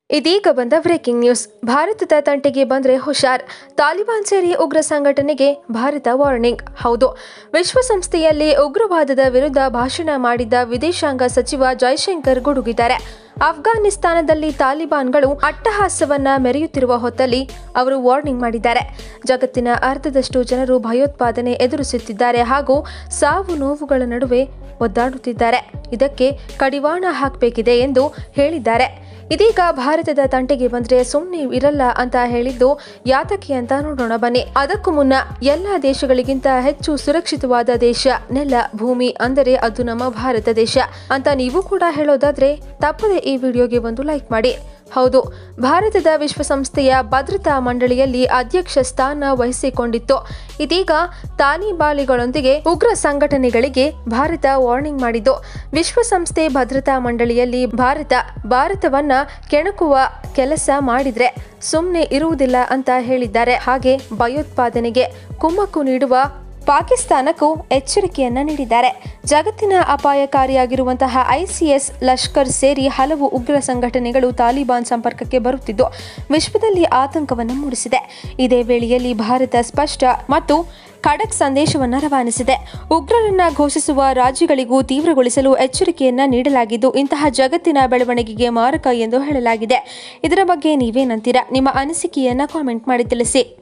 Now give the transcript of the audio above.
ಇದೀಗ ಬಂದ breaking news ಭಾರತದ ತಂಟೆಗೆ ಬಂದ್ರೆ ಹುಷಾರ್ ತಾಲಿಬಾನ್ ಸೇರಿ ಉಗ್ರ ಸಂಘಟನೆಗೆ ಭಾರತ ವಾರ್ನಿಂಗ್ ಹೌದು ವಿಶ್ವಸಂಸ್ಥೆಯಲ್ಲಿ ಉಗ್ರವಾದದ ವಿರುದ್ಧ ಭಾಷಣ ಮಾಡಿದ್ದ ವಿದೇಶಾಂಗ ಸಚಿವ ಜೈಶಂಕರ್ ಗುಡುಗಿದ್ದಾರೆ ಅಫ್ಘಾನಿಸ್ತಾನದಲ್ಲಿ ತಾಲಿಬಾನ್ಗಳು ಅಟ್ಟಹಾಸವನ್ನ ಮೆರೆಯುತ್ತಿರುವ ಹೊತ್ತಲ್ಲಿ ಅವರು ವಾರ್ನಿಂಗ್ ಮಾಡಿದ್ದಾರೆ ಜಗತ್ತಿನ ಅರ್ಧದಷ್ಟು ಜನರು ಭಯೋತ್ಪಾದನೆ ಎದುರಿಸುತ್ತಿದ್ದಾರೆ ಹಾಗೂ ಸಾವು ನೋವುಗಳ ನಡುವೆ ಒದ್ದಾಡುತ್ತಿದ್ದಾರೆ ಇದಕ್ಕೆ ಕಡಿವಾಣ ಹಾಕಬೇಕಿದೆ ಎಂದು ಹೇಳಿದ್ದಾರೆ ಇದೀಗ ಭಾರತದ ತಂಟೆಗೆ ಬಂದ್ರೆ ಸುಮ್ಮನೆ ಇರಲ್ಲ ಅಂತ ಹೇಳಿದ್ದು ಯಾತಕ್ಕೆ ಅಂತ ನೋಡೋಣ ಬನ್ನಿ ಅದಕ್ಕೂ ಮುನ್ನ ಎಲ್ಲ ದೇಶಗಳಿಗಿಂತ ಹೆಚ್ಚು ಸುರಕ್ಷಿತವಾದ ದೇಶ ನೆಲ ಭೂಮಿ ಅಂದರೆ ಅದು ನಮ್ಮ ಭಾರತ ದೇಶ ಅಂತ ನೀವು ಕೂಡ ಹೇಳೋದಾದ್ರೆ ತಪ್ಪದೆ ಈ ವಿಡಿಯೋಗೆ ಒಂದು ಲೈಕ್ ಮಾಡಿ ಹೌದು ಭಾರತದ ವಿಶ್ವಸಂಸ್ಥೆಯ ಭದ್ರತಾ ಮಂಡಳಿಯಲ್ಲಿ ಅಧ್ಯಕ್ಷ ಸ್ಥಾನ ವಹಿಸಿಕೊಂಡಿತ್ತು ಇದೀಗ ತಾಲಿಬಾಲಿಗಳೊಂದಿಗೆ ಉಗ್ರ ಸಂಘಟನೆಗಳಿಗೆ ಭಾರತ ವಾರ್ನಿಂಗ್ ಮಾಡಿದ್ದು ವಿಶ್ವಸಂಸ್ಥೆ ಭದ್ರತಾ ಮಂಡಳಿಯಲ್ಲಿ ಭಾರತ ಭಾರತವನ್ನ ಕೆಣಕುವ ಕೆಲಸ ಮಾಡಿದ್ರೆ ಸುಮ್ಮನೆ ಇರುವುದಿಲ್ಲ ಅಂತ ಹೇಳಿದ್ದಾರೆ ಹಾಗೆ ಭಯೋತ್ಪಾದನೆಗೆ ಕುಮ್ಮಕ್ಕು ನೀಡುವ ಪಾಕಿಸ್ತಾನಕ್ಕೂ ಎಚ್ಚರಿಕೆಯನ್ನ ನೀಡಿದ್ದಾರೆ ಜಗತ್ತಿನ ಅಪಾಯಕಾರಿಯಾಗಿರುವಂತಹ ಐಸಿಎಸ್ ಲಷ್ಕರ್ ಸೇರಿ ಹಲವು ಉಗ್ರ ಸಂಘಟನೆಗಳು ತಾಲಿಬಾನ್ ಸಂಪರ್ಕಕ್ಕೆ ಬರುತ್ತಿದ್ದು ವಿಶ್ವದಲ್ಲಿ ಆತಂಕವನ್ನು ಮೂಡಿಸಿದೆ ಇದೇ ವೇಳೆಯಲ್ಲಿ ಭಾರತ ಸ್ಪಷ್ಟ ಮತ್ತು ಖಡಕ್ ಸಂದೇಶವನ್ನು ರವಾನಿಸಿದೆ ಉಗ್ರರನ್ನ ಘೋಷಿಸುವ ರಾಜ್ಯಗಳಿಗೂ ತೀವ್ರಗೊಳಿಸಲು ಎಚ್ಚರಿಕೆಯನ್ನ ನೀಡಲಾಗಿದ್ದು ಇಂತಹ ಜಗತ್ತಿನ ಬೆಳವಣಿಗೆಗೆ ಮಾರಕ ಎಂದು ಹೇಳಲಾಗಿದೆ ಇದರ ಬಗ್ಗೆ ನೀವೇನಂತೀರಾ ನಿಮ್ಮ ಅನಿಸಿಕೆಯನ್ನ ಕಾಮೆಂಟ್ ಮಾಡಿ ತಿಳಿಸಿ